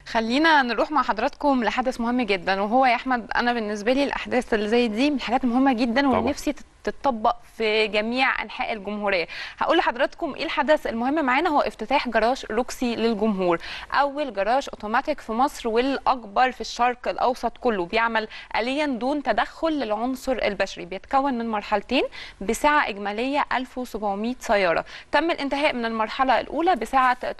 خلينا نروح مع حضراتكم لحدث مهم جدا وهو يا احمد انا بالنسبه لي الاحداث اللي زي دي من الحاجات المهمه جدا طبعا. ونفسي تت- تتطبق في جميع انحاء الجمهوريه هقول لحضراتكم ايه الحدث المهم معانا هو افتتاح جراج روكسي للجمهور اول جراج اوتوماتيك في مصر والاكبر في الشرق الاوسط كله بيعمل اليا دون تدخل للعنصر البشري بيتكون من مرحلتين بسعه اجماليه 1700 سياره تم الانتهاء من المرحله الاولى بسعه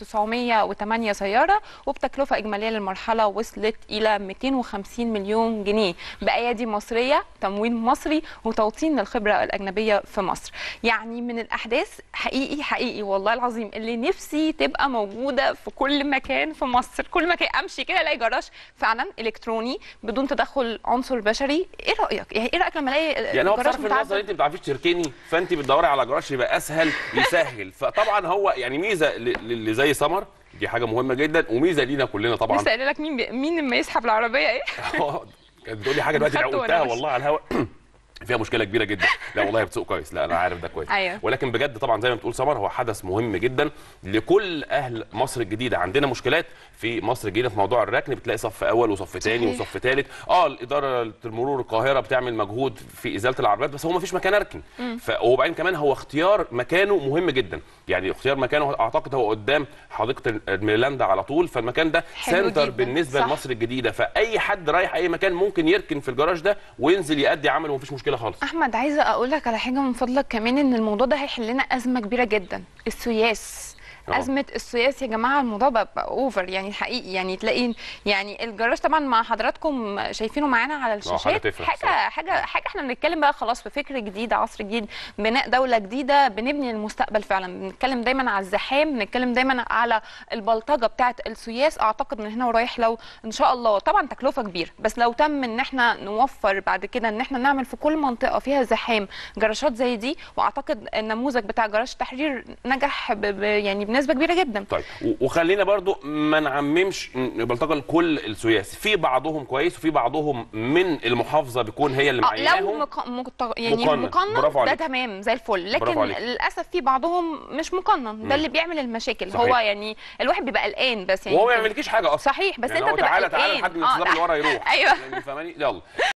908 سياره وبتكلفه اجماليه للمرحله وصلت الى 250 مليون جنيه بايادي مصريه تمويل مصري وتوطين للخبره الاجنبيه في مصر يعني من الاحداث حقيقي حقيقي والله العظيم اللي نفسي تبقى موجوده في كل مكان في مصر كل مكان امشي كده الاقي جراج فعلا الكتروني بدون تدخل عنصر بشري ايه رايك يعني ايه رايك لما الاقي يعني هو جراج بصرف النظر متعدد؟ انت ما بتعرفيش تركني فانت بتدوري على جراج يبقى اسهل يسهل فطبعا هو يعني ميزه ل- ل- اللي زي سمر دي حاجه مهمه جدا وميزه لينا كلنا طبعا لسه قايله لك مين بي... مين لما يسحب العربيه ايه كانت بتقول لي حاجه دلوقتي خدته لو وأنا قلتها ماشي. والله على الهواء فيها مشكله كبيره جدا لا والله بتسوق كويس لا انا عارف ده كويس أيوة. ولكن بجد طبعا زي ما بتقول سمر هو حدث مهم جدا لكل اهل مصر الجديده عندنا مشكلات في مصر الجديده في موضوع الركن بتلاقي صف اول وصف ثاني صحيح. وصف ثالث اه الاداره المرور القاهره بتعمل مجهود في ازاله العربيات بس هو ما فيش مكان اركن ف... وبعدين كمان هو اختيار مكانه مهم جدا يعني اختيار مكانه اعتقد هو قدام حديقه الميرلاندا على طول فالمكان ده حلو سنتر جداً. بالنسبه صح. لمصر مصر الجديده فاي حد رايح اي مكان ممكن يركن في الجراج ده وينزل يأدي عمل ومفيش مشكله خالص احمد عايزه اقول لك على حاجه من فضلك كمان ان الموضوع ده هيحل لنا ازمه كبيره جدا السياس آه. أزمة السياس يا جماعة الموضوع بقى, بقى اوفر يعني حقيقي يعني تلاقي يعني الجراج طبعا مع حضراتكم شايفينه معانا على الشاشات تفرح حاجة بصراحة. حاجة حاجة احنا بنتكلم بقى خلاص في فكر جديد عصر جديد بناء دولة جديدة بنبني المستقبل فعلا بنتكلم دايما على الزحام بنتكلم دايما على البلطجة بتاعة السياس اعتقد من هنا ورايح لو ان شاء الله طبعا تكلفة كبيرة بس لو تم ان احنا نوفر بعد كده ان احنا نعمل في كل منطقة فيها زحام جراشات زي دي واعتقد النموذج بتاع جراج التحرير نجح ب... ب... يعني بنسبة كبيرة جدا طيب و- وخلينا برضو ما نعممش ن- بلطجه لكل السياس في بعضهم كويس وفي بعضهم من المحافظه بيكون هي اللي آه، لو معيناهم مق... مقط... يعني مقنن. مقنن, برافو ده عليك. تمام زي الفل لكن برافو عليك. للاسف في بعضهم مش مقنن ده اللي بيعمل المشاكل صحيح. هو يعني الواحد بيبقى قلقان بس يعني وهو ما يعملكيش حاجه اصلا صحيح بس يعني انت هو بتبقى تعالى تعالى قلقان لحد آه، الانتظار اللي ورا يروح ايوه يعني فاهماني يلا